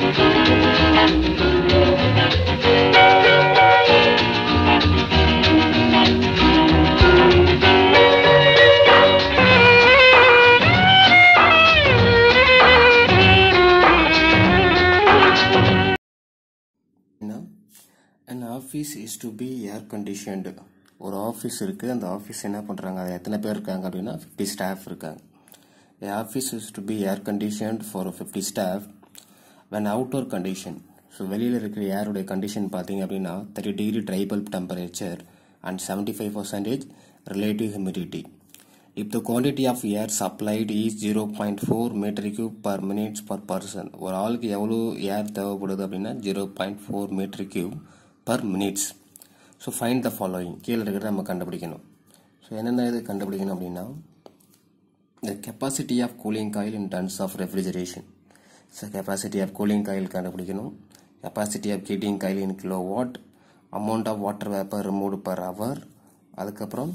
an office is to be air conditioned ஒரு office இருக்குது அந்த ஆஃபீஸ் என்ன பண்ணுறாங்க அது எத்தனை பேர் இருக்காங்க அப்படின்னா ஃபிஃப்டி ஸ்டாஃப் இருக்காங்க A office is to be air conditioned for 50 staff when outdoor condition so வெளியில் இருக்கிற ஏருடைய கண்டிஷன் பார்த்தீங்க அப்படின்னா thirty degree dry bulb temperature and seventy five percentage relative humidity if the quantity of air supplied is zero point four meter cube per minutes per person ஒரு ஆளுக்கு எவ்வளோ air தேவைப்படுது அப்படின்னா zero point four meter cube per minutes so find the following கீழே இருக்கிறத நம்ம கண்டுபிடிக்கணும் so என்னென்ன இது கண்டுபிடிக்கணும் அப்படின்னா the capacity of cooling coil in terms of refrigeration so capacity of cooling coil கண்டுபிடிக்கணும் capacity of heating coil in kilowatt amount of water vapor removed per hour அதுக்கப்புறம்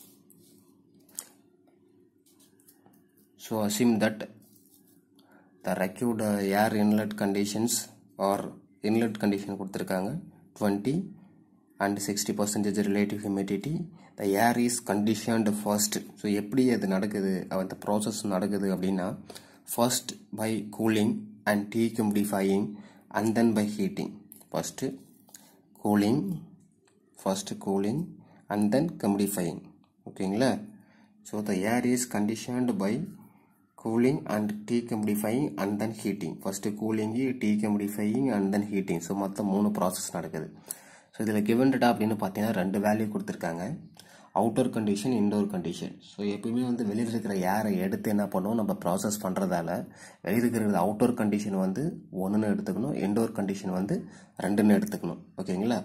so assume that the required uh, air inlet conditions or inlet condition கொடுத்துருக்காங்க 20 and 60 percentage relative humidity the air is conditioned first so எப்படி அது நடக்குது அந்த process நடக்குது அப்படின்னா first by cooling and decomodifying and then by heating first cooling first cooling and then comodifying ஓகேங்களா so the air is conditioned by cooling and decomodifying and then heating first cooling decomodifying and then heating so மொத்தம் மூணு process நடக்குது so இதில் given data அப்படின்னு பார்த்தீங்கன்னா ரெண்டு value கொடுத்துருக்காங்க outdoor condition indoor condition so எப்பயுமே வந்து வெளியில் இருக்கிற ஏரை எடுத்து என்ன பண்ணுவோம் நம்ம ப்ராசஸ் பண்ணுறதால வெளியில் இருக்கிற அவுட்டோர் கண்டிஷன் வந்து ஒன்றுன்னு எடுத்துக்கணும் இன்டோர் கண்டிஷன் வந்து ரெண்டுன்னு எடுத்துக்கணும் ஓகேங்களா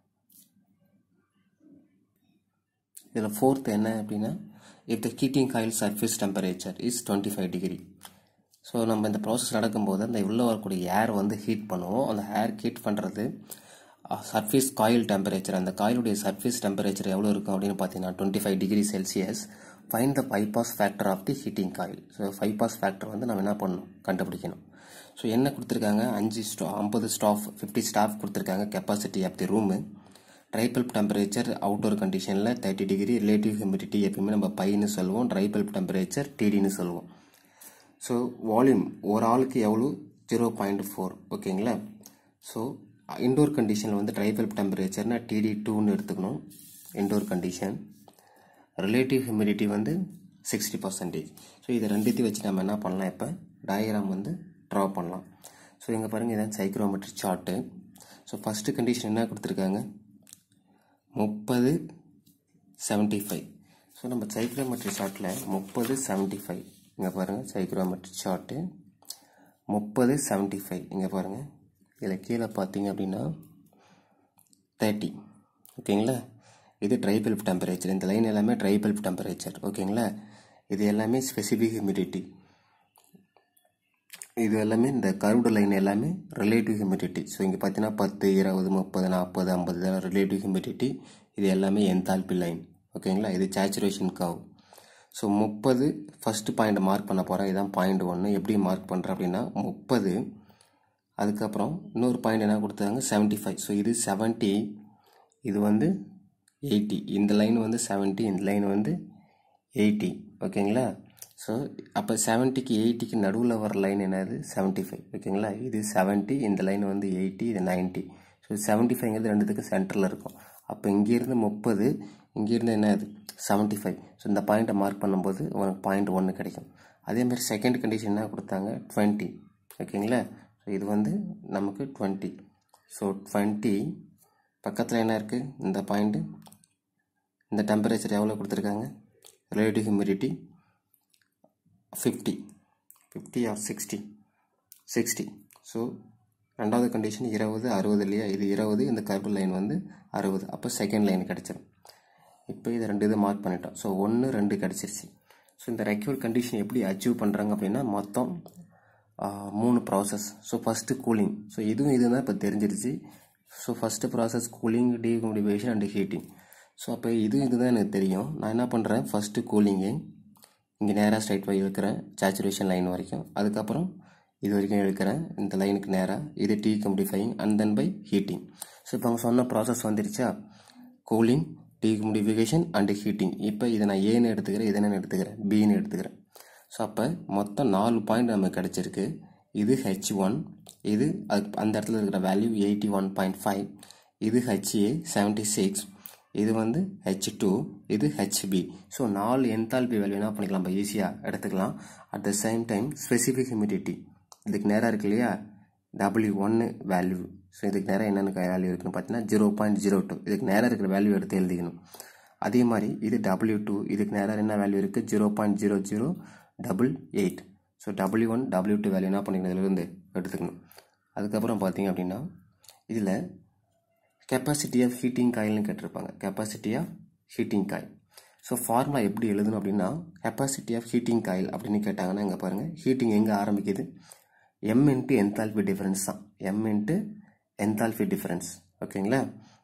இதில் ஃபோர்த் என்ன அப்படின்னா if the heating coil surface temperature is twenty five degree so நம்ம இந்த ப்ராசஸ் நடக்கும்போது அந்த உள்ளே வரக்கூடிய ஏர் வந்து ஹீட் பண்ணுவோம் அந்த ஏர் ஹீட் பண்ணுறது சர்ஃபேஸ் காயில் டெம்பரேச்சர் அந்த காயிலுடைய சர்ஃபேஸ் டெம்பரேச்சர் எவ்வளோ இருக்கும் அப்படின்னு பார்த்தீங்கன்னா twenty five degree celsius fine the bypass factor of the heating coil so bypass factor வந்து நம்ம என்ன பண்ணணும் கண்டுபிடிக்கணும் ஸோ என்ன கொடுத்துருக்காங்க அஞ்சு ஸ்டா ஐம்பது ஸ்டாஃப் ஃபிஃப்டி ஸ்டாஃப் கொடுத்துருக்காங்க capacity of the room dry bulb temperature outdoor கண்டிஷனில் தேர்ட்டி டிகிரி ரிலேட்டிவ் ஹியூமிடிட்டி எப்பயுமே நம்ம பைன்னு சொல்லுவோம் ட்ரை பல்ப் டெம்பரேச்சர் டிடின்னு சொல்லுவோம் ஸோ வால்யூம் ஒரு ஆளுக்கு எவ்வளோ ஜீரோ பாயிண்ட் ஃபோர் ஓகேங்களா ஸோ இன்டோர் கண்டிஷனில் வந்து ட்ரை பல்ப் டெம்பரேச்சர்னா டிடி டூன்னு எடுத்துக்கணும் இன்டோர் கண்டிஷன் ரிலேட்டிவ் ஹியூமிடிட்டி வந்து சிக்ஸ்டி பர்சன்டேஜ் ஸோ இதை ரெண்டுத்தையும் வச்சு நம்ம என்ன பண்ணலாம் இப்போ டயக்ராம் வந்து ட்ரா பண்ணலாம் ஸோ இங்கே பாருங்கள் இதான் psychrometric chart so first condition என்ன கொடுத்துருக்காங்க முப்பது செவன்ட்டி ஃபைவ் ஸோ நம்ம சைக்ரோமெட்ரிக் சார்ட்டில் முப்பது செவன்ட்டி ஃபைவ் இங்கே பாருங்கள் சைக்ரோமெட்ரிக் சார்ட்டு முப்பது செவன்ட்டி ஃபைவ் இங்கே பாருங்கள் இதில் கீழே பார்த்தீங்க அப்படின்னா தேர்ட்டி ஓகேங்களா இது ட்ரை பல்ப் டெம்பரேச்சர் இந்த லைன் எல்லாமே ட்ரை பல்ப் டெம்பரேச்சர் ஓகேங்களா இது எல்லாமே ஸ்பெசிஃபிக் ஹியூமிடிட்டி இது எல்லாமே இந்த கர்வ்டு லைன் எல்லாமே ரிலேட்டிவ் ஹியூமிடிட்டி ஸோ இங்கே பார்த்தீங்கன்னா பத்து இருபது முப்பது நாற்பது ஐம்பது இதெல்லாம் ரிலேட்டிவ் ஹியூமிடிட்டி இது எல்லாமே என்தால்பி லைன் ஓகேங்களா இது சேச்சுரேஷன் கவ் ஸோ முப்பது ஃபஸ்ட்டு பாயிண்ட் மார்க் பண்ண போகிறேன் இதான் பாயிண்ட் ஒன்று எப்படி மார்க் பண்ணுறேன் அப்படின்னா முப்பது அதுக்கப்புறம் இன்னொரு பாயிண்ட் என்ன கொடுத்தாங்க செவன்ட்டி ஃபைவ் ஸோ இது செவன்ட்டி இது வந்து எயிட்டி இந்த லைன் வந்து செவன்ட்டி இந்த லைன் வந்து எயிட்டி ஓகேங்களா ஸோ அப்போ செவன்ட்டிக்கு எயிட்டிக்கு நடுவில் வர லைன் என்னது செவன்ட்டி ஃபைவ் ஓகேங்களா இது செவன்ட்டி இந்த லைன் வந்து எயிட்டி இது நைன்ட்டி ஸோ செவன்ட்டி ஃபைவ்ங்கிறது ரெண்டுத்துக்கு சென்டரில் இருக்கும் அப்போ இங்கேருந்து முப்பது இங்கேருந்து என்ன அது செவன்ட்டி ஃபைவ் ஸோ இந்த பாயிண்ட்டை மார்க் பண்ணும்போது உனக்கு பாயிண்ட் ஒன்று கிடைக்கும் அதேமாதிரி செகண்ட் கண்டிஷன் என்ன கொடுத்தாங்க டுவெண்ட்டி ஓகேங்களா ஸோ இது வந்து நமக்கு டுவெண்ட்டி ஸோ டுவெண்ட்டி பக்கத்தில் என்ன இருக்குது இந்த பாயிண்ட்டு இந்த டெம்பரேச்சர் எவ்வளோ கொடுத்துருக்காங்க relative humidity fifty fifty or sixty sixty so ரெண்டாவது கண்டிஷன் இருபது அறுபது இல்லையா இது இருபது இந்த கர்வ் லைன் வந்து அறுபது அப்போ செகண்ட் லைன் கிடச்சிரும் இப்போ இதை ரெண்டு இது மார்க் பண்ணிட்டோம் ஸோ ஒன்று ரெண்டு கிடச்சிருச்சு ஸோ இந்த ரெக்யூர்ட் கண்டிஷன் எப்படி அச்சீவ் பண்ணுறாங்க அப்படின்னா மொத்தம் மூணு process so first cooling so இதுவும் இது தான் இப்போ தெரிஞ்சிருச்சு so first process cooling dehumidification and heating so அப்போ இதுவும் இதுதான் எனக்கு தெரியும் நான் என்ன பண்ணுறேன் ஃபஸ்ட்டு கூலிங்கு இங்கே நேராக ஸ்ட்ரைட் போய் இருக்கிறேன் சேச்சுரேஷன் லைன் வரைக்கும் அதுக்கப்புறம் இது வரைக்கும் எடுக்கிறேன் இந்த லைனுக்கு நேராக இது dehumidifying and then by heating so இப்போ அவங்க சொன்ன ப்ராசஸ் வந்துருச்சா கூலிங் டீகமிடிஃபிகேஷன் அண்டு ஹீட்டிங் இப்போ இதை நான் ஏன்னு எடுத்துக்கிறேன் இதை நான் எடுத்துக்கிறேன் பின்னு எடுத்துக்கிறேன் ஸோ அப்போ மொத்தம் நாலு பாயிண்ட் நமக்கு கிடச்சிருக்கு இது ஹெச் ஒன் இது அது அந்த இடத்துல இருக்கிற value eighty one point five இது ஹெச்ஏ செவன்ட்டி சிக்ஸ் இது வந்து ஹெச் டூ இது ஹெச்பி ஸோ நாலு என்தால்பி வேல்யூ என்ன பண்ணிக்கலாம் நம்ம ஈஸியாக எடுத்துக்கலாம் at the same time specific humidity இதுக்கு நேராக இருக்கு இல்லையா டபிள்யூ ஒன்று வேல்யூ ஸோ இதுக்கு நேரம் என்னென்ன வேல்யூ இருக்குன்னு பார்த்தீங்கன்னா ஜீரோ பாயிண்ட் ஜீரோ டூ இதுக்கு நேராக இருக்கிற வேல்யூ எடுத்து எழுதிக்கணும் அதே மாதிரி இது டபிள்யூ டூ இதுக்கு நேராக என்ன வேல்யூ இருக்குது zero point zero zero double eight so W one W two value என்ன பண்ணிக்கணும் இதுலேருந்து எடுத்துக்கணும் அதுக்கப்புறம் பார்த்தீங்க அப்படின்னா இதில் கெப்பாசிட்டி ஆஃப் ஹீட்டிங் காயில்னு கேட்டிருப்பாங்க capacity of heating coil so formula எப்படி எழுதணும் அப்படின்னா கெப்பாசிட்டி ஆஃப் ஹீட்டிங் காயில் அப்படின்னு கேட்டாங்கன்னா இங்கே பாருங்கள் ஹீட்டிங் எங்கே ஆரம்பிக்குது எம் இன்ட்டு என்தால்பி டிஃபரன்ஸ் தான் எம் இன்ட்டு என்தால்பி டிஃபரன்ஸ் ஓகேங்களா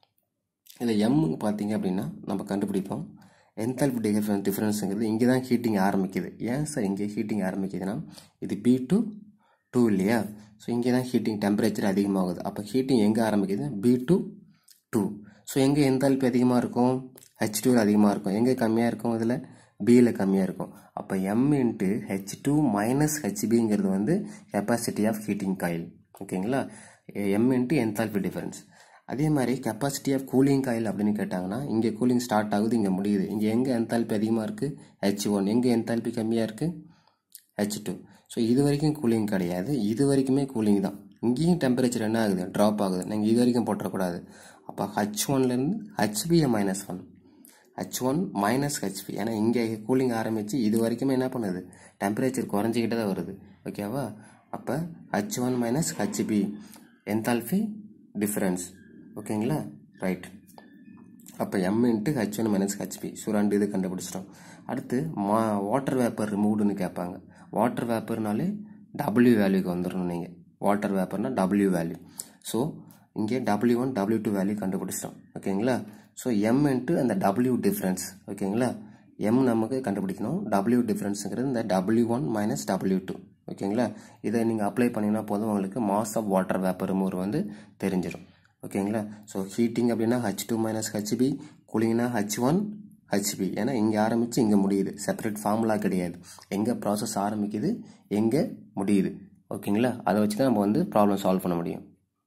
இதில் எம் பார்த்தீங்க அப்படின்னா நம்ம கண்டுபிடிப்போம் என்தால்பி டிஃபரன்ஸ் டிஃபரன்ஸுங்கிறது இங்கே தான் ஹீட்டிங் ஆரம்பிக்குது ஏன் சார் இங்கே ஹீட்டிங் ஆரம்பிக்குதுன்னா இது பி டு டூ இல்லையா ஸோ இங்கே தான் ஹீட்டிங் டெம்பரேச்சர் அதிகமாகுது அப்போ ஹீட்டிங் எங்கே ஆரம்பிக்குது பி டு டூ ஸோ எங்கே என்தால்பி அதிகமாக இருக்கும் ஹெச் டூவில் அதிகமாக இருக்கும் எங்கே கம்மியாக இருக்கும் இதில் பியில் கம்மியாக இருக்கும் அப்போ M into H two minus ஹெச்பிங்கிறது வந்து கெப்பாசிட்டி ஆஃப் ஹீட்டிங் காயில் ஓகேங்களா எம் இன்ட்டு என்தால்பி டிஃபரன்ஸ் அதே மாதிரி கெப்பாசிட்டி ஆஃப் கூலிங் காயில் அப்படின்னு கேட்டாங்கன்னா இங்கே கூலிங் ஸ்டார்ட் ஆகுது இங்கே முடியுது இங்கே எங்கே என்தால்பி அதிகமாக இருக்குது ஹெச் ஒன் எங்கே என்தால்பி கம்மியாக இருக்குது ஹெச் டூ ஸோ இது வரைக்கும் கூலிங் கிடையாது இது வரைக்குமே கூலிங் தான் இங்கேயும் டெம்பரேச்சர் என்ன ஆகுது ட்ராப் ஆகுது நீங்கள் இது வரைக்கும் போட்டுறக்கூடாது அப்போ ஹச் ஒன்லேருந்து ஹச்பியை minus one H one minus HB ஏன்னா இங்கே கூலிங் ஆரம்பித்து இது வரைக்குமே என்ன பண்ணுது டெம்பரேச்சர் குறைஞ்சிக்கிட்டே தான் வருது ஓகேவா அப்போ H one minus HB enthalpy difference ஓகேங்களா ரைட் அப்போ M into H one minus HB so ரெண்டு இது கண்டுபிடிச்சிட்டோம் அடுத்து மா வாட்டர் வேப்பர் ரிமூவ்டுன்னு கேட்பாங்க வாட்டர் வேப்பர்னாலே டபிள்யூ வேல்யூக்கு வந்துடணும் நீங்கள் வாட்டர் வேப்பர்னா டபிள்யூ வேல்யூ ஸோ இங்கே W one W two value கண்டுபிடிச்சிட்டோம் ஓகேங்களா ஸோ எம் இன்ட்டு அந்த டபிள்யூ டிஃப்ரென்ஸ் ஓகேங்களா எம் நமக்கு கண்டுபிடிக்கணும் டபிள்யூ டிஃப்ரென்ஸுங்கிறது இந்த W one minus W two ஓகேங்களா இதை நீங்கள் அப்ளை பண்ணிங்கன்னா போதும் உங்களுக்கு mass of water vapour remove வந்து தெரிஞ்சிடும் ஓகேங்களா ஸோ ஹீட்டிங் அப்படின்னா ஹச் டூ மைனஸ் ஹச்பி கூலிங்னா ஹச் ஒன் ஹச்பி ஏன்னா இங்கே ஆரம்பித்து இங்கே முடியுது செப்பரேட் ஃபார்முலா கிடையாது எங்கே ப்ராசஸ் ஆரம்பிக்குது எங்கே முடியுது ஓகேங்களா அதை வச்சு தான் நம்ம வந்து ப்ராப்ளம் சால்வ் பண்ண முடியும்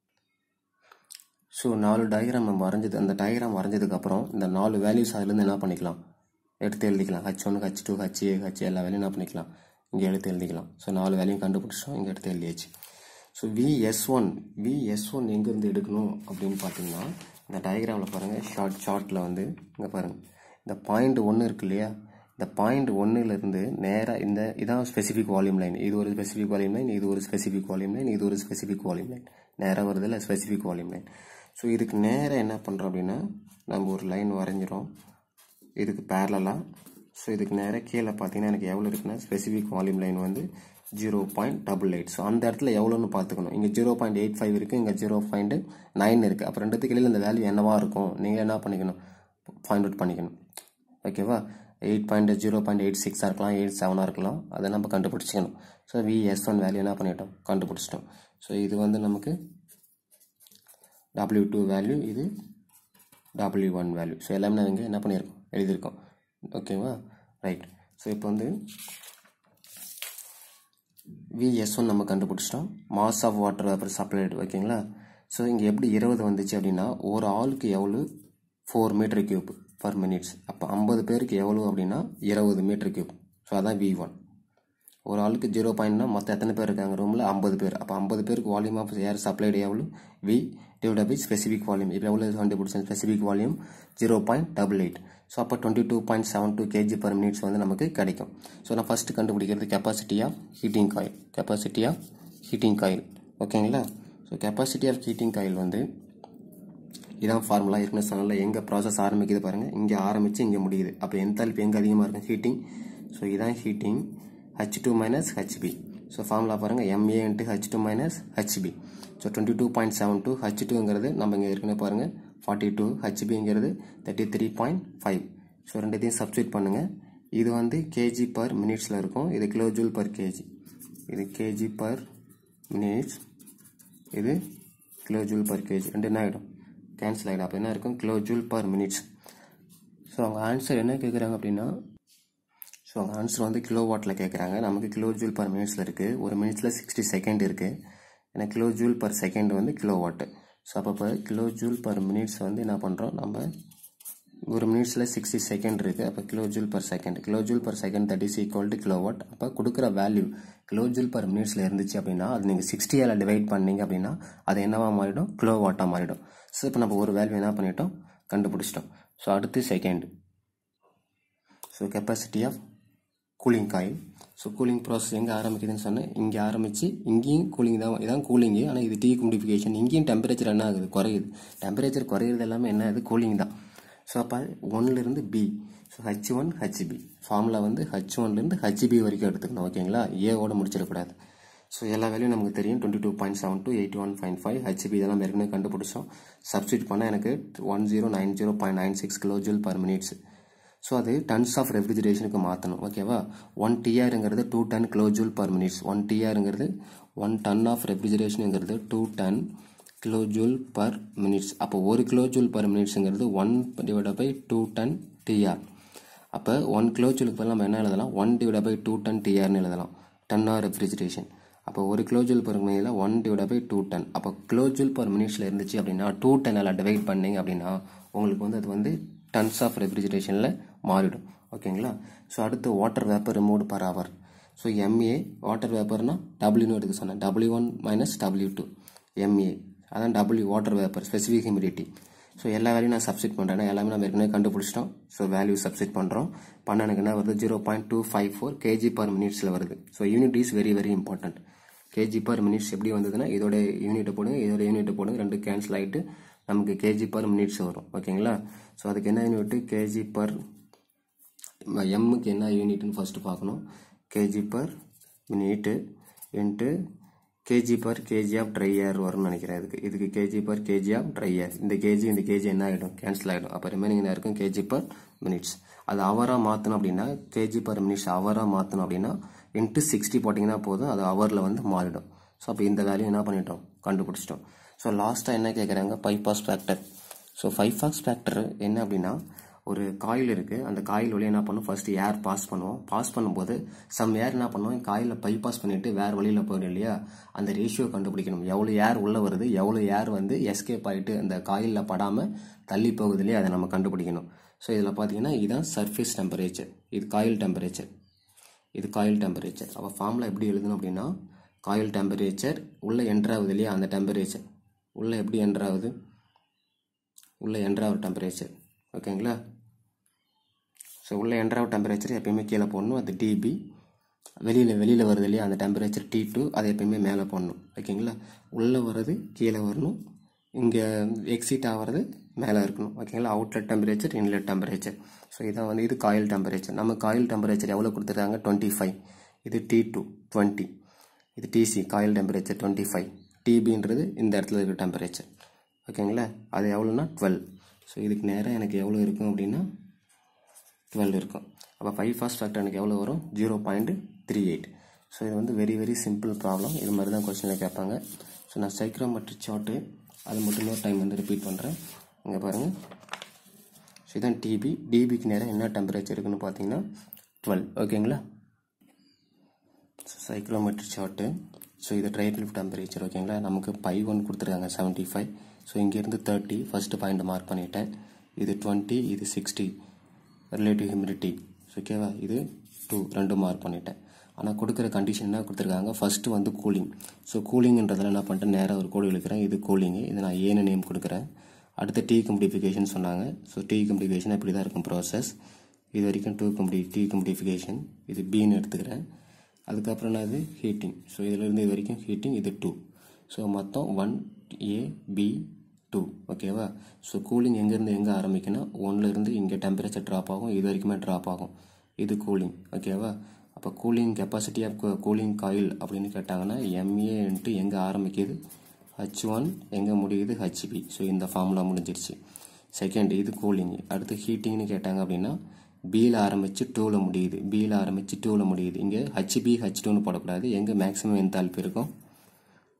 ஸோ நாலு டயக்ராம் நம்ம வரைஞ்சது அந்த டயக்ராம் வரைஞ்சதுக்கப்புறம் இந்த நாலு வேல்யூஸ் அதுலேருந்து என்ன பண்ணிக்கலாம் எடுத்து எழுதிக்கலாம் H one H two H A H எல்லா வேலையும் என்ன பண்ணிக்கலாம் இங்கே எடுத்து எழுதிக்கலாம் ஸோ நாலு வேலையும் கண்டுபிடிச்சோம் இங்கே எடுத்து எழுதியாச்சு so V S one V S one எங்கேருந்து எடுக்கணும் அப்படின்னு பார்த்தீங்கன்னா இந்த டயக்ராமில் பாருங்கள் ஷார்ட் ஷார்ட்டில் வந்து இங்கே பாருங்கள் இந்த பாயிண்ட் ஒன்று இருக்கு இல்லையா இந்த பாயிண்ட் ஒன்றுலேருந்து நேராக இந்த இதான் ஸ்பெசிஃபிக் வால்யூம் லைன் இது ஒரு ஸ்பெசிஃபிக் வால்யூம் லைன் இது ஒரு ஸ்பெசிஃபிக் வால்யூம் லைன் இது ஒரு ஸ்பெசிஃபிக் வால்யூம் லைன் நேராக வருதில்ல ஸ்பெசிஃபிக் வால்யூம் லைன் ஸோ இதுக்கு நேராக என்ன பண்ணுறோம் அப்படின்னா நம்ம ஒரு லைன் வரைஞ்சிரும் இதுக்கு பேரலாக ஸோ இதுக்கு நேராக கீழே பார்த்தீங்கன்னா எனக்கு எவ்வளோ இருக்குன்னா ஸ்பெசிஃபிக் வால்யூம் லைன் வந்து zero point double eight so அந்த இடத்துல எவ்வளோன்னு பார்த்துக்கணும் இங்கே ஜீரோ பாயிண்ட் எயிட் ஃபைவ் இருக்குது இங்கே ஜீரோ பாயிண்ட் நைன் இருக்குது அப்போ ரெண்டுத்துக்கு இடையில இந்த வேல்யூ என்னவா இருக்கும் நீங்கள் என்ன பண்ணிக்கணும் ஃபைண்ட் அவுட் பண்ணிக்கணும் ஓகேவா eight point zero point eight சிக்ஸாக இருக்கலாம் எயிட் செவனாக இருக்கலாம் அதை நம்ம கண்டுபிடிச்சிக்கணும் so V S one value என்ன பண்ணிட்டோம் கண்டுபிடிச்சிட்டோம் ஸோ இது வந்து நமக்கு டபிள்யூ டூ வேல்யூ இது டபிள்யூ ஒன் வேல்யூ ஸோ எல்லாமே நான் இங்கே என்ன பண்ணியிருக்கோம் எழுதியிருக்கோம் ஓகேவா ரைட் ஸோ இப்போ வந்து விஎஸ் ஒன் நம்ம கண்டுபிடிச்சிட்டோம் mass of water vapour supplied ஓகேங்களா ஸோ இங்கே எப்படி இருபது வந்துச்சு அப்படின்னா ஒரு ஆளுக்கு எவ்வளோ four meter cube per minutes அப்போ ஐம்பது பேருக்கு எவ்வளோ அப்படின்னா இருபது மீட்டர் கியூப் ஸோ அதான் வி ஒன் ஒரு ஆளுக்கு ஜீரோ பாயிண்ட்னா மொத்தம் எத்தனை பேர் இருக்காங்க ரூமில் ஐம்பது பேர் அப்போ ஐம்பது பேருக்கு வால்யூம் ஆஃப் ஏர் சப்ளைடு எவ்வளோ V divide by specific volume இப்போ எவ்வளோ கண்டுபிடிச்சேன் specific volume zero point double eight so அப்போ twenty two point seven two KG per minutes வந்து நமக்கு கிடைக்கும் ஸோ நான் ஃபஸ்ட்டு கண்டுபிடிக்கிறது capacity of heating coil capacity of heating coil ஓகேங்களா so capacity of heating coil வந்து இதான் ஃபார்முலா ஏற்கனவே சொன்னல எங்கே ப்ராசஸ் ஆரம்பிக்குது பாருங்கள் இங்கே ஆரம்பித்து இங்கே முடியுது அப்போ எந்தால்பி எங்கே அதிகமாக இருக்கும் ஹீட்டிங் ஸோ இதான் heating H two minus HB so formula பாருங்கள் MA into H two minus HB so twenty two point seven two H டூங்கிறது நம்ம இங்கே ஏற்கனவே பாருங்கள் ஃபார்ட்டி டூ ஹச்பிங்கிறது thirty three point five so ரெண்டுத்தையும் சப்ஸ்டியூட் பண்ணுங்கள் இது வந்து கேஜி பர் மினிட்ஸில் இருக்கும் இது கிலோ ஜூல் பர் கேஜி இது கேஜி பர் மினிட்ஸ் இது கிலோ ஜூல் பர் கேஜ் ரெண்டு என்ன ஆகிடும் கேன்சல் ஆகிடும் அப்போ என்ன இருக்கும் kilo joule per minutes so அவங்க ஆன்சர் என்ன கேட்குறாங்க அப்படின்னா ஸோ அவங்க ஆன்சர் வந்து கிலோ வாட்டில் கேட்குறாங்க நமக்கு கிலோ ஜூல் பர் மினிட்ஸில் இருக்குது ஒரு மினிட்ஸில் சிக்ஸ்டி செகண்ட் இருக்குது ஏன்னா கிலோ ஜூல் பர் செகண்ட் வந்து கிலோ வாட்டு ஸோ அப்போ இப்போ கிலோ ஜூல் பர் மினிட்ஸ் வந்து என்ன பண்ணுறோம் நம்ம ஒரு மினிட்ஸில் சிக்ஸ்டி செகண்ட் இருக்குது அப்போ kilo joule per second kilo joule per second that is equal to kilo watt அப்போ கொடுக்குற வேல்யூ கிலோ ஜூல் பர் மினிட்ஸில் இருந்துச்சு அப்படின்னா அது நீங்கள் சிக்ஸ்டியால் டிவைட் பண்ணீங்க அப்படின்னா அது என்னவா மாறிடும் கிலோ வாட்டாக மாறிடும் ஸோ இப்போ நம்ம ஒரு வேல்யூ என்ன பண்ணிட்டோம் கண்டுபிடிச்சிட்டோம் ஸோ அடுத்து second so capacity of cooling coil so cooling process எங்கே ஆரம்பிக்குதுன்னு சொன்னேன் இங்கே ஆரம்பித்து இங்கேயும் கூலிங் தான் இதான் கூலிங்கு ஆனால் இது டீ கும்பிடிஃபிகேஷன் இங்கேயும் டெம்பரேச்சர் என்ன ஆகுது குறையுது டெம்பரேச்சர் குறையிறது எல்லாமே என்ன ஆகுது கூலிங் தான் ஸோ அப்போ ஒன்லேருந்து B so H one HB formula வந்து ஹச் ஒன்லேருந்து ஹச்பி வரைக்கும் எடுத்துக்கணும் ஓகேங்களா ஏவோட முடிச்சிடக்கூடாது ஸோ எல்லா வேலையும் நமக்கு தெரியும் twenty two point seven two eighty one point five HB இதெல்லாம் ஏற்கனவே கண்டுபிடிச்சோம் சப்ஸ்டியூட் பண்ணால் எனக்கு one zero nine zero point nine six kilo joule per minutes so அது டன்ஸ் ஆஃப் ரெஃப்ரிஜரேஷனுக்கு மாற்றணும் ஓகேவா ஒன் டிஆருங்கிறது two ton kilo joule per minutes one டிஆருங்கிறது ஒன் டன் ஆஃப் ரெஃப்ரிஜரேஷனுங்கிறது two ton kilo joule per minutes அப்போ ஒரு kilo joule per மினிட்ஸுங்கிறது one divide by two ton TR அப்போ ஒன் கிலோ ஜூலுக்கு பதில் நம்ம என்ன எழுதலாம் one divide by two ton டிஆர்னு எழுதலாம் டன் ஆர் ரெஃப்ரிஜரேஷன் அப்போ ஒரு கிலோ ஜூல் பர் மினிட்ல one divide by two ton அப்போ கிலோ ஜூல் பர் மினிட்ஸில் இருந்துச்சு அப்படின்னா டூ டன்னால் டிவைட் பண்ணீங்க அப்படின்னா உங்களுக்கு வந்து அது வந்து டன்ஸ் ஆஃப் ரெஃப்ரிஜரேஷனில் மாறிடும் ஓகேங்களா ஸோ அடுத்து water vapour removed per hour so MA water வேப்பர்னா டபிள்யூன்னு எடுக்க சொன்னேன் W one minus W two MA அதான் W water vapour specific humidity so எல்லா வேலையும் நான் சப்ஸ்டிட் பண்ணுறேன் எல்லாமே நம்ம ஏற்கனவே கண்டுபிடிச்சிட்டோம் ஸோ வேல்யூ சப்ஸ்டிட் பண்ணுறோம் பண்ண எனக்கு என்ன வருது zero point two five four KG per மினிட்ஸில் வருது so unit is very very important KG per minutes எப்படி வந்ததுன்னா இதோட யூனிட்டை போடுங்க இதோட யூனிட்டை போடுங்க ரெண்டு கேன்சல் ஆகிட்டு நமக்கு கேஜி பர் மினிட்ஸ் வரும் ஓகேங்களா ஸோ அதுக்கு என்ன யூனிட் கேஜி பர் எம்முக்கு என்ன யூனிட்னு ஃபஸ்ட்டு பார்க்கணும் KG per minute into KG per KG of dry air வரும்னு நினைக்கிறேன் இதுக்கு இதுக்கு KG per KG of dry air இந்த கேஜி இந்த கேஜி என்ன ஆகிடும் கேன்சல் ஆகிடும் அப்போ ரிமைனிங் என்ன இருக்கும் கேஜி பர் மினிட்ஸ் அது அவராக மாற்றணும் அப்படின்னா கேஜி பர் மினிட்ஸ் அவராக மாற்றணும் அப்படின்னா இன்ட்டு சிக்ஸ்டி போட்டிங்கன்னா போதும் அது ஹவரில் வந்து மாறிடும் ஸோ அப்போ இந்த வேல்யூ என்ன பண்ணிட்டோம் கண்டுபிடிச்சிட்டோம் ஸோ லாஸ்ட்டாக என்ன கேட்குறாங்க bypass factor so bypass factor என்ன அப்படின்னா ஒரு காயில் இருக்குது அந்த காயில் வழியாக என்ன பண்ணும் ஃபர்ஸ்ட் ஏர் பாஸ் பண்ணுவோம் பாஸ் பண்ணும்போது சம் ஏர் என்ன பண்ணுவோம் காயிலில் பைபாஸ் பண்ணிட்டு வேறு வழியில் போயிடும் இல்லையா அந்த ரேஷியோ கண்டுபிடிக்கணும் எவ்வளோ ஏர் உள்ளே வருது எவ்வளோ ஏர் வந்து எஸ்கேப் ஆகிட்டு அந்த காயிலில் படாமல் தள்ளி போகுது இல்லையா அதை நம்ம கண்டுபிடிக்கணும் ஸோ இதில் பார்த்தீங்கன்னா இதுதான் சர்ஃபேஸ் டெம்பரேச்சர் இது காயில் டெம்பரேச்சர் இது காயில் டெம்பரேச்சர் அப்போ ஃபார்மில் எப்படி எழுதணும் அப்படின்னா காயில் டெம்பரேச்சர் உள்ளே என்ட்ராகுது இல்லையா அந்த டெம்பரேச்சர் உள்ளே எப்படி என்ட்ராகுது உள்ளே என்ட்ராகிற டெம்பரேச்சர் ஓகேங்களா ஸோ உள்ளே என்ட்ராவ் டெம்பரேச்சர் எப்பயுமே கீழே போடணும் அது டிபி வெளியில் வெளியில் வருது இல்லையா அந்த டெம்பரேச்சர் டி டூ அதை எப்பயுமே மேலே போடணும் ஓகேங்களா உள்ளே வர்றது கீழே வரணும் இங்கே எக்ஸிட் ஆகிறது மேலே இருக்கணும் ஓகேங்களா outlet temperature inlet temperature so இதான் வந்து இது காயில் டெம்பரேச்சர் நம்ம காயில் டெம்பரேச்சர் எவ்வளோ கொடுத்துருக்காங்க டுவெண்ட்டி ஃபைவ் இது டி டூ டுவெண்ட்டி இது TC coil temperature twenty five டிபின்றது இந்த இடத்துல இருக்கிற டெம்பரேச்சர் ஓகேங்களா அது எவ்வளோனா டுவெல் ஸோ இதுக்கு நேராக எனக்கு எவ்வளோ இருக்கும் அப்படின்னா டுவெல் இருக்கும் அப்போ ஃபைவ் ஃபாஸ்ட் ஃபேக்டர் எனக்கு எவ்வளோ வரும் zero point three eight so இது வந்து வெரி வெரி சிம்பிள் ப்ராப்ளம் இது மாதிரி தான் கொஸ்டினில் கேட்பாங்க ஸோ நான் சைக்ரோமெட்ரிக் சார்ட்டு அது மட்டும் இன்னொரு டைம் வந்து ரிப்பீட் பண்ணுறேன் இங்கே பாருங்கள் ஸோ இதான் டிபி டிபிக்கு நேரம் என்ன டெம்பரேச்சர் இருக்குன்னு பார்த்தீங்கன்னா டுவெல் ஓகேங்களா ஸோ சைக்ரோமெட்ரிக் சார்ட்டு ஸோ இது ட்ரை லிஃப்ட் டெம்பரேச்சர் ஓகேங்களா நமக்கு பை ஒன் கொடுத்துருக்காங்க செவன்ட்டி ஃபைவ் ஸோ இங்கேருந்து தேர்ட்டி ஃபஸ்ட்டு பாயிண்ட் மார்க் பண்ணிட்டேன் இது டுவெண்ட்டி இது சிக்ஸ்டி ரிலேட்டிவ் ஹியூமிடிட்டி ஓகேவா இது டூ ரெண்டு மார்க் பண்ணிட்டேன் ஆனால் கொடுக்குற கண்டிஷன் என்ன கொடுத்துருக்காங்க ஃபஸ்ட்டு வந்து கூலிங் ஸோ கூலிங்ன்றதில் என்ன பண்ணிட்டேன் நேராக ஒரு கோடு இழுக்கிறேன் இது கூலிங்கு இது நான் ஏன்னு நேம் கொடுக்குறேன் அடுத்து டீ கம்ப்ளிஃபிகேஷன் சொன்னாங்க ஸோ டீ கம்ப்ளிஃபிகேஷன் இப்படி தான் இருக்கும் ப்ராசஸ் இது வரைக்கும் டூ கம்ப்ளி டீ கம்ப்ளிஃபிகேஷன் இது பின்னு எடுத்துக்கிறேன் அதுக்கப்புறம் என்னது ஹீட்டிங் ஸோ இதிலிருந்து இது வரைக்கும் ஹீட்டிங் இது டூ ஸோ மொத்தம் ஒன் ஏ பி டூ ஓகேவா ஸோ கூலிங் எங்கேருந்து எங்கே ஆரம்பிக்குன்னா ஒன்லேருந்து இங்கே டெம்பரேச்சர் ட்ராப் ஆகும் இது வரைக்குமே ட்ராப் ஆகும் இது கூலிங் ஓகேவா அப்போ cooling capacity of cooling coil அப்படின்னு கேட்டாங்கன்னா எம்ஏ இன்ட்டு எங்கே ஆரம்பிக்குது ஹச் ஒன் எங்கே முடியுது ஹச்பி ஸோ இந்த ஃபார்முலா முடிஞ்சிருச்சு செகண்ட் இது கூலிங் அடுத்து ஹீட்டிங்னு கேட்டாங்க அப்படின்னா பியில் ஆரம்பித்து டூவில் முடியுது பியில் ஆரம்பித்து டூவில் முடியுது இங்கே ஹச்பி ஹச் டூன்னு போடக்கூடாது எங்கே மேக்ஸிமம் எந்தால்பி இருக்கும்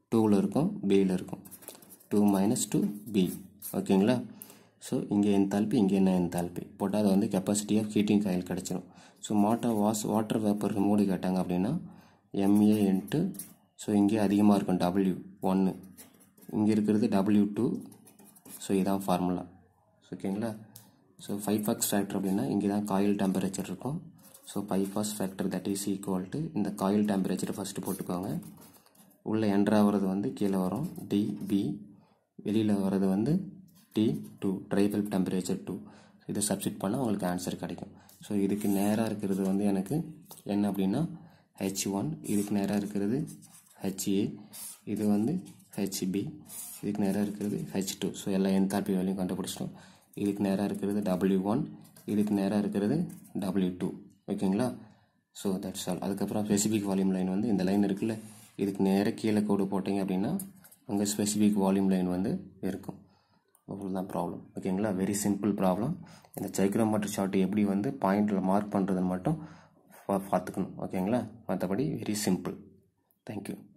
டூவில் இருக்கும் பியில் இருக்கும் டூ மைனஸ் டூ பி ஓகேங்களா ஸோ இங்கே என்தால்பி இங்கே என்ன என்தால்பி போட்டால் அது வந்து கெப்பாசிட்டி ஆஃப் ஹீட்டிங் காயில் கிடச்சிரும் so motor was water vapour மூடி கேட்டாங்க அப்படின்னா எம்ஏ இன்ட்டு ஸோ இங்கே அதிகமாக இருக்கும் டபிள்யூ ஒன்று இங்கே இருக்கிறது டபிள்யூ டூ ஸோ இதான் ஃபார்முலா ஓகேங்களா ஸோ ஃபைவ் ஃபாக்ஸ் ஃபேக்டர் அப்படின்னா இங்கே தான் காயில் டெம்பரேச்சர் இருக்கும் so bypass factor that is equal to இந்த காயில் டெம்பரேச்சரை ஃபஸ்ட்டு போட்டுக்கோங்க உள்ளே என்ட்ராகிறது வந்து கீழே வரும் டிபி வெளியில் வர்றது வந்து T two dry bulb temperature two இதை சப்ஸ்டிட் பண்ணால் உங்களுக்கு ஆன்சர் கிடைக்கும் ஸோ இதுக்கு நேராக இருக்கிறது வந்து எனக்கு என்ன அப்படின்னா ஹெச் ஒன் இதுக்கு நேராக இருக்கிறது ஹெச்ஏ இது வந்து ஹெச்பி இதுக்கு நேராக இருக்கிறது ஹெச் டூ ஸோ எல்லா என்தால்பி வேலையும் கண்டுபிடிச்சிட்டோம் இதுக்கு நேராக இருக்கிறது டபிள்யூ ஒன் இதுக்கு நேராக இருக்கிறது டபிள்யூ டூ ஓகேங்களா ஸோ தட்ஸ் ஆல் அதுக்கப்புறம் ஸ்பெசிஃபிக் வால்யூம் லைன் வந்து இந்த லைன் இருக்குல்ல இதுக்கு நேராக கீழே கோடு போட்டிங்க அப்படின்னா அங்கே ஸ்பெசிஃபிக் வால்யூம் லைன் வந்து இருக்கும் அவ்வளோதான் ப்ராப்ளம் ஓகேங்களா வெரி சிம்பிள் ப்ராப்ளம் இந்த சைக்ரோமீட்டர் ஷார்ட் எப்படி வந்து பாயிண்டில் மார்க் பண்ணுறதுன்னு மட்டும் பார்த்துக்கணும் ஓகேங்களா மற்றபடி வெரி சிம்பிள் தேங்க்யூ